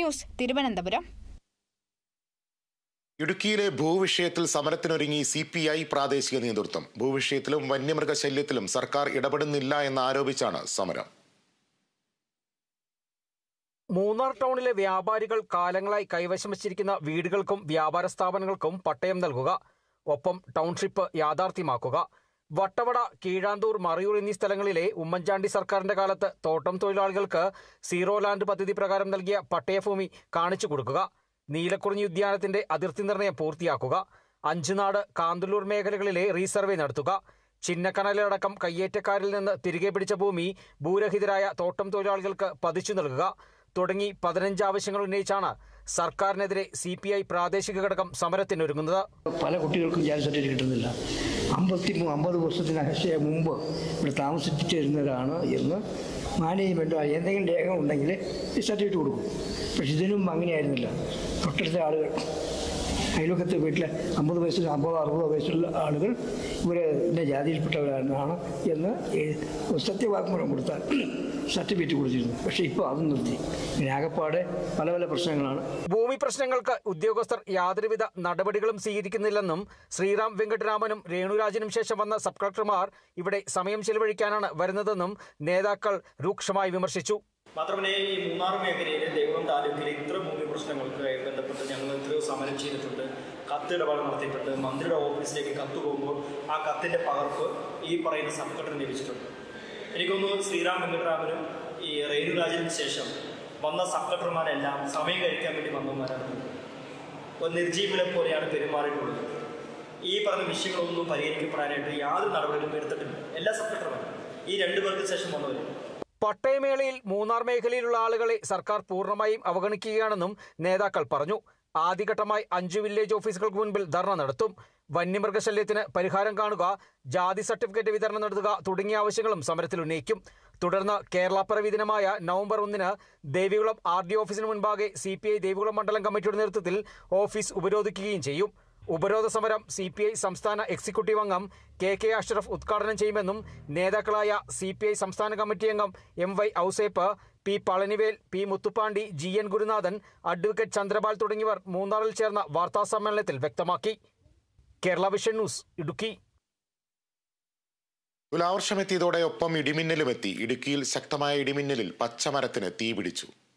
news Thiruvananthapuram ഇടുക്കിയിലെ ഭൂവിഷയത്തിൽ സമരത്തിനൊരുങ്ങി സി പി ഐ പ്രാദേശിക നേതൃത്വം ഭൂവിഷയത്തിലും വന്യമൃഗശല്യത്തിലും സർക്കാർ ഇടപെടുന്നില്ല എന്നാരോപിച്ചാണ് സമരം മൂന്നാർ ടൗണിലെ വ്യാപാരികൾ കാലങ്ങളായി കൈവശം വച്ചിരിക്കുന്ന വീടുകൾക്കും വ്യാപാര സ്ഥാപനങ്ങൾക്കും പട്ടയം നൽകുക ഒപ്പം ടൗൺഷിപ്പ് യാഥാർത്ഥ്യമാക്കുക വട്ടവട കീഴാന്തൂർ മറയൂർ എന്നീ സ്ഥലങ്ങളിലെ ഉമ്മൻചാണ്ടി സർക്കാരിന്റെ കാലത്ത് തോട്ടം തൊഴിലാളികൾക്ക് സീറോ ലാൻഡ് പദ്ധതി പ്രകാരം നൽകിയ പട്ടയഭൂമി കാണിച്ചു കൊടുക്കുക നീലക്കുറിഞ്ഞി ഉദ്യാനത്തിന്റെ അതിർത്തി നിർണയം പൂർത്തിയാക്കുക അഞ്ചുനാട് കാന്തല്ലൂർ മേഖലകളിലെ റീസർവേ നടത്തുക ചിന്നക്കണലടക്കം കയ്യേറ്റക്കാരിൽ നിന്ന് തിരികെ പിടിച്ച ഭൂമി ഭൂരഹിതരായ തോട്ടം തൊഴിലാളികൾക്ക് പതിച്ചു നൽകുക തുടങ്ങി പതിനഞ്ച് ആവശ്യങ്ങൾ ഉന്നയിച്ചാണ് സർക്കാരിനെതിരെ സി പി ഐ പ്രാദേശിക ഘടകം സമരത്തിനൊരുങ്ങുന്നത് പല കുട്ടികൾക്കും ജാതി സർട്ടിഫിക്കറ്റ് കിട്ടുന്നില്ല അമ്പത്തി മൂ- അമ്പത് വർഷത്തിന് ശേ- മുമ്പ് ഇവിടെ താമസിച്ചിരുന്നവരാണ് എന്ന് മാനേജ്മെൻറ്റോ എന്തെങ്കിലും രേഖ ഉണ്ടെങ്കിൽ ഈ സർട്ടിഫിക്കറ്റ് കൊടുക്കും പക്ഷെ ഇതിനും അങ്ങനെയായിരുന്നില്ല തൊട്ടടുത്ത ആളുകൾ അയൽവക്കത്തെ വീട്ടിലെ അമ്പത് വയസ്സിൽ അമ്പതോ അറുപതോ വയസ്സുള്ള ആളുകൾ ഇവരെ ഇന്ന ജാതിയിൽപ്പെട്ടവരാണ് എന്ന് എഴു- സത്യവാങ്മൂലം കൊടുത്താൽ സർട്ടിഫിക്കറ്റ് കൊടുത്തിരുന്നു പക്ഷേ ഇപ്പോൾ അതും നിർത്തി ഇങ്ങനെ ആകപ്പാടെ പല പല പ്രശ്നങ്ങളാണ് ഭൂമി പ്രശ്നങ്ങൾക്ക് ഉദ്യോഗസ്ഥർ യാതൊരുവിധ നടപടികളും സ്വീകരിക്കുന്നില്ലെന്നും ശ്രീറാം വെങ്കട്ടരാമനും രേണുരാജനും ശേഷം വന്ന സബ് കളക്ടർമാർ ഇവിടെ സമയം ചെലവഴിക്കാനാണ് വരുന്നതെന്നും നേതാക്കൾ രൂക്ഷമായി വിമർശിച്ചു മാത്രമല്ല ഈ മൂന്നാർ മേഖലയിലെ ദേവം താലൂക്കിലെ ഇത്ര ഭൂമി പ്രശ്നങ്ങൾക്കായി ബന്ധപ്പെട്ട് ഞങ്ങൾ എത്രയോ സമരം ചെയ്തിട്ടുണ്ട് കത്ത് ഇടപാട് നടത്തിയിട്ടുണ്ട് മന്ത്രിയുടെ ഓഫീസിലേക്ക് കത്ത് പോകുമ്പോൾ ആ കത്തിൻ്റെ പകർപ്പ് ഈ പറയുന്ന സബ് കളക്ടറിന് ലഭിച്ചിട്ടുണ്ട് എനിക്കൊന്നു ശ്രീറാം വെങ്കട്ടരാമനും ഈ റേണുരാജനും ശേഷം വന്ന സബ് കളക്ടർമാരെല്ലാം സമയം കഴിക്കാൻ വേണ്ടി വന്നവന്മാരാണ് ഒരു നിർജീവനെ പോലെയാണ് പെരുമാറിയിട്ടുള്ളത് ഈ പറഞ്ഞ വിഷയങ്ങളൊന്നും പരിഹരിക്കപ്പെടാനായിട്ട് യാതൊരു നടപടികളും എടുത്തിട്ടില്ല എല്ലാ സബ് കളക്ടർമാരും ഈ രണ്ടു പേർക്ക് ശേഷം വന്നവരും പട്ടയമേളയിൽ മൂന്നാർ മേഖലയിലുള്ള ആളുകളെ സർക്കാർ പൂർണ്ണമായും അവഗണിക്കുകയാണെന്നും നേതാക്കൾ പറഞ്ഞു ആദ്യഘട്ടമായി അഞ്ചു വില്ലേജ് ഓഫീസുകൾക്ക് മുൻപിൽ ധർണ നടത്തും വന്യമൃഗശല്യത്തിന് പരിഹാരം കാണുക ജാതി സർട്ടിഫിക്കറ്റ് വിതരണം നടത്തുക തുടങ്ങിയ ആവശ്യങ്ങളും സമരത്തിൽ ഉന്നയിക്കും തുടർന്ന് കേരളപ്പിറവി ദിനമായ നവംബർ ഒന്നിന് ദേവികുളം ആർ ഡി ഓഫീസിന് മുൻപാകെ സി പി ഐ ദേവികുളം മണ്ഡലം കമ്മിറ്റിയുടെ നേതൃത്വത്തിൽ ഓഫീസ് ഉപരോധിക്കുകയും ചെയ്യും ഉപരോധ സമരം സി പി ഐ സംസ്ഥാന എക്സിക്യൂട്ടീവ് അംഗം കെ കെ അഷ്റഫ് ഉദ്ഘാടനം ചെയ്യുമെന്നും നേതാക്കളായ സി പി ഐ സംസ്ഥാന കമ്മിറ്റി അംഗം M Y Ouseph P Palanivel P Muthupandi G N Gurunathan advocate Chandrapal തുടങ്ങിയവർ മൂന്നാറിൽ ചേർന്ന വാർത്താസമ്മേളനത്തിൽ വ്യക്തമാക്കി കേരള വിഷൻ ന്യൂസ് ഇടുക്കി തുലാവർഷമെത്തിയതോടെ ഒപ്പം ഇടിമിന്നലുമെത്തി ഇടുക്കിയിൽ ശക്തമായ ഇടിമിന്നലിൽ പച്ചമരത്തിന് തീപിടിച്ചു